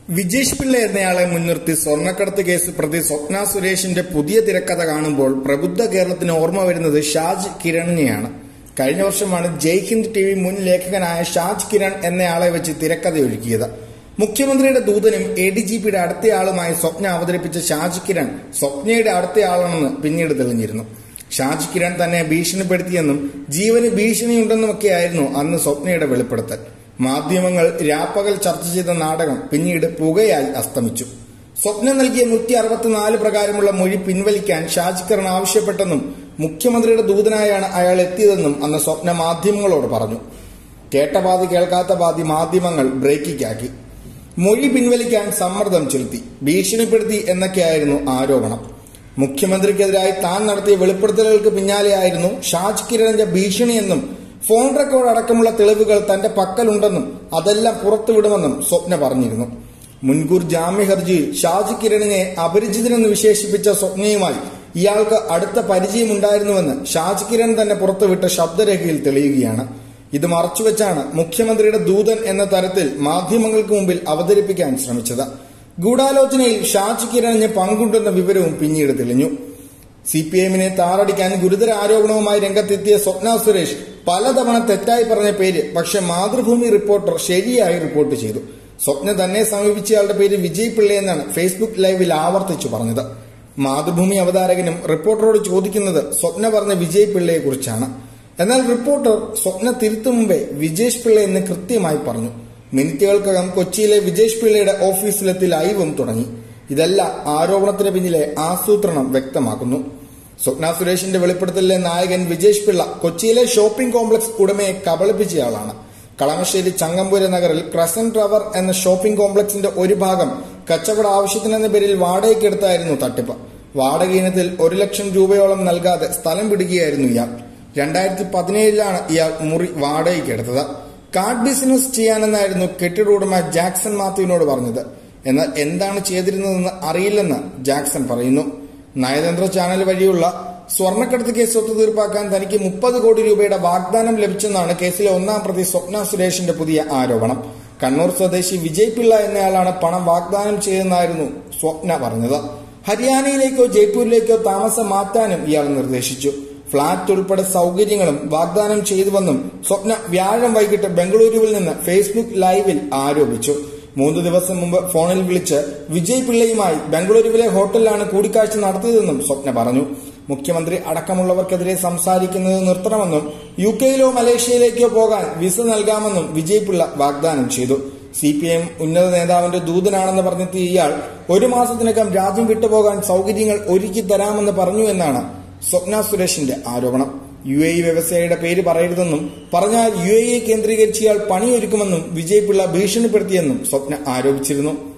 വിജേഷ് പിള്ള എന്നയാളെ മുൻനിർത്തി സ്വർണ്ണക്കടത്ത് കേസ് പ്രതി സ്വപ്ന സുരേഷിന്റെ പുതിയ തിരക്കഥ കാണുമ്പോൾ പ്രബുദ്ധ കേരളത്തിന് ഓർമ്മ വരുന്നത് ഷാജ് കിരണിനെയാണ് കഴിഞ്ഞ വർഷമാണ് ജയ് ഹിന്ദ് ടി വി മുൻ ലേഖകനായ ഷാജ് കിരൺ എന്നയാളെ വെച്ച് തിരക്കഥ ഒരുക്കിയത് മുഖ്യമന്ത്രിയുടെ ദൂതനും എ ഡി ജി പിയുടെ അടുത്തയാളുമായി സ്വപ്ന അവതരിപ്പിച്ച ഷാജ് കിരൺ സ്വപ്നയുടെ അടുത്തയാളാണെന്ന് പിന്നീട് തെളിഞ്ഞിരുന്നു ഷാജ് കിരൺ തന്നെ ഭീഷണിപ്പെടുത്തിയെന്നും ജീവന് ഭീഷണിയുണ്ടെന്നുമൊക്കെയായിരുന്നു അന്ന് സ്വപ്നയുടെ വെളിപ്പെടുത്തൽ മാധ്യമങ്ങൾ രാപ്പകൽ ചർച്ച ചെയ്ത നാടകം പിന്നീട് പുകയായി അസ്തമിച്ചു സ്വപ്നം നൽകിയ നൂറ്റി അറുപത്തിനാല് പ്രകാരമുള്ള മൊഴി പിൻവലിക്കാൻ ഷാജ് കിരൺ ആവശ്യപ്പെട്ടെന്നും മുഖ്യമന്ത്രിയുടെ ദൂതനായാണ് അയാൾ എത്തിയതെന്നും അന്ന് സ്വപ്ന മാധ്യമങ്ങളോട് പറഞ്ഞു കേട്ട പാതി കേൾക്കാത്ത പാതി മാധ്യമങ്ങൾ ബ്രേക്കിക്കാക്കി മൊഴി പിൻവലിക്കാൻ സമ്മർദ്ദം ചെലുത്തി ഭീഷണിപ്പെടുത്തി എന്നൊക്കെയായിരുന്നു ആരോപണം മുഖ്യമന്ത്രിക്കെതിരായി താൻ നടത്തിയ വെളിപ്പെടുത്തലുകൾക്ക് പിന്നാലെയായിരുന്നു ഷാജ് കിരണിന്റെ ഭീഷണിയെന്നും ഫോൺ റെക്കോർഡ് അടക്കമുള്ള തെളിവുകൾ തന്റെ പക്കലുണ്ടെന്നും അതെല്ലാം പുറത്തുവിടുമെന്നും സ്വപ്ന പറഞ്ഞിരുന്നു മുൻകൂർ ജാമ്യ ഹർജിയിൽ ഷാജ് കിരണിനെ അപരിചിതനെന്ന് വിശേഷിപ്പിച്ച സ്വപ്നയുമായി ഇയാൾക്ക് അടുത്ത പരിചയമുണ്ടായിരുന്നുവെന്ന് ഷാജ് കിരൺ തന്നെ പുറത്തുവിട്ട ശബ്ദരേഖയിൽ തെളിയുകയാണ് ഇത് മറച്ചുവെച്ചാണ് മുഖ്യമന്ത്രിയുടെ ദൂതൻ എന്ന തരത്തിൽ മാധ്യമങ്ങൾക്ക് മുമ്പിൽ അവതരിപ്പിക്കാൻ ശ്രമിച്ചത് ഗൂഢാലോചനയിൽ ഷാജ് കിരണിന് പങ്കുണ്ടെന്ന വിവരവും പിന്നീട് തെളിഞ്ഞു സി പി എമ്മിനെ താറടിക്കാൻ ഗുരുതര ആരോപണവുമായി രംഗത്തെത്തിയ സ്വപ്ന സുരേഷ് പലതവണ തെറ്റായി പറഞ്ഞ പേര് പക്ഷെ മാതൃഭൂമി റിപ്പോർട്ടർ ശരിയായി റിപ്പോർട്ട് ചെയ്തു സ്വപ്ന തന്നെ സമീപിച്ചയാളുടെ പേര് വിജയ് പിള്ള എന്നാണ് ഫേസ്ബുക്ക് ലൈവിൽ ആവർത്തിച്ചു പറഞ്ഞത് മാതൃഭൂമി അവതാരകനും റിപ്പോർട്ടറോട് ചോദിക്കുന്നത് സ്വപ്ന പറഞ്ഞ വിജയ് പിള്ളയെ കുറിച്ചാണ് എന്നാൽ റിപ്പോർട്ടർ സ്വപ്ന തിരുത്തു മുമ്പേ വിജേഷ് പിള്ള എന്ന് കൃത്യമായി പറഞ്ഞു മിനിറ്റുകൾക്കകം കൊച്ചിയിലെ വിജേഷ് പിള്ളയുടെ ഓഫീസിലെത്തി ലൈവും തുടങ്ങി ഇതെല്ലാം ആരോപണത്തിന് പിന്നിലെ ആസൂത്രണം വ്യക്തമാക്കുന്നു സ്വപ്ന സുരേഷിന്റെ വെളിപ്പെടുത്തലിലെ നായകൻ വിജേഷ് പിള്ള കൊച്ചിയിലെ ഷോപ്പിംഗ് കോംപ്ലക്സ് ഉടമയെ കബളിപ്പിച്ചയാളാണ് കളമശ്ശേരി ചങ്ങമ്പുര നഗറിൽ ക്രസന്റ് ടവർ എന്ന ഷോപ്പിംഗ് കോംപ്ലക്സിന്റെ ഒരു ഭാഗം കച്ചവട ആവശ്യത്തിനെന്ന പേരിൽ വാടകയ്ക്കെടുത്തായിരുന്നു തട്ടിപ്പ് വാടക ഇനത്തിൽ ഒരു ലക്ഷം രൂപയോളം നൽകാതെ സ്ഥലം പിടിക്കുകയായിരുന്നു ഇയാൾ രണ്ടായിരത്തി പതിനേഴിലാണ് ഇയാൾ മുറി വാടകയ്ക്കെടുത്തത് കാർഡ് ബിസിനസ് ചെയ്യാനെന്നായിരുന്നു കെട്ടിട ഉടമ ജാക്സൺ മാത്യുവിനോട് പറഞ്ഞത് എന്നാൽ എന്താണ് ചെയ്തിരുന്നതെന്ന് അറിയില്ലെന്ന് ജാക്സൺ പറയുന്നു നയതന്ത്ര ചാനൽ വഴിയുള്ള സ്വർണ്ണക്കടത്ത് കേസ് ഒത്തുതീർപ്പാക്കാൻ തനിക്ക് മുപ്പത് കോടി രൂപയുടെ വാഗ്ദാനം ലഭിച്ചെന്നാണ് കേസിലെ ഒന്നാം പ്രതി സ്വപ്ന സുരേഷിന്റെ പുതിയ ആരോപണം കണ്ണൂർ സ്വദേശി വിജയ് പിള്ള എന്നയാളാണ് പണം വാഗ്ദാനം ചെയ്തെന്നായിരുന്നു സ്വപ്ന പറഞ്ഞത് ഹരിയാനയിലേക്കോ ജയ്പൂരിലേക്കോ താമസം മാറ്റാനും ഇയാൾ നിർദ്ദേശിച്ചു ഫ്ളാറ്റ് ഉൾപ്പെടെ സൗകര്യങ്ങളും വാഗ്ദാനം ചെയ്തുവെന്നും സ്വപ്ന വ്യാഴം വൈകിട്ട് ബംഗളൂരുവിൽ നിന്ന് ഫേസ്ബുക്ക് ലൈവിൽ ആരോപിച്ചു മൂന്ന് ദിവസം മുമ്പ് ഫോണിൽ വിളിച്ച് വിജയ് പിള്ളയുമായി ബംഗളൂരുവിലെ ഹോട്ടലിലാണ് കൂടിക്കാഴ്ച നടത്തിയതെന്നും സ്വപ്ന പറഞ്ഞു മുഖ്യമന്ത്രി അടക്കമുള്ളവർക്കെതിരെ സംസാരിക്കുന്നത് നിർത്തണമെന്നും യു കെയിലോ മലേഷ്യയിലേക്കോ പോകാൻ വിസ നൽകാമെന്നും വിജയ് പിള്ള വാഗ്ദാനം ചെയ്തു സി പി എം ഉന്നത നേതാവിന്റെ ദൂതനാണെന്ന് പറഞ്ഞെത്തിയ ഇയാൾ ഒരു മാസത്തിനകം രാജ്യം വിട്ടുപോകാൻ സൗകര്യങ്ങൾ ഒരുക്കി തരാമെന്ന് പറഞ്ഞു എന്നാണ് സ്വപ്ന സുരേഷിന്റെ ആരോപണം യു എ ഇ വ്യവസായിയുടെ പേര് പറയരുതെന്നും പറഞ്ഞാൽ യു എ ഇ കേന്ദ്രീകരിച്ച് ഇയാൾ പണിയൊരുക്കുമെന്നും വിജയ് പിള്ള ഭീഷണിപ്പെടുത്തിയെന്നും സ്വപ്ന ആരോപിച്ചിരുന്നു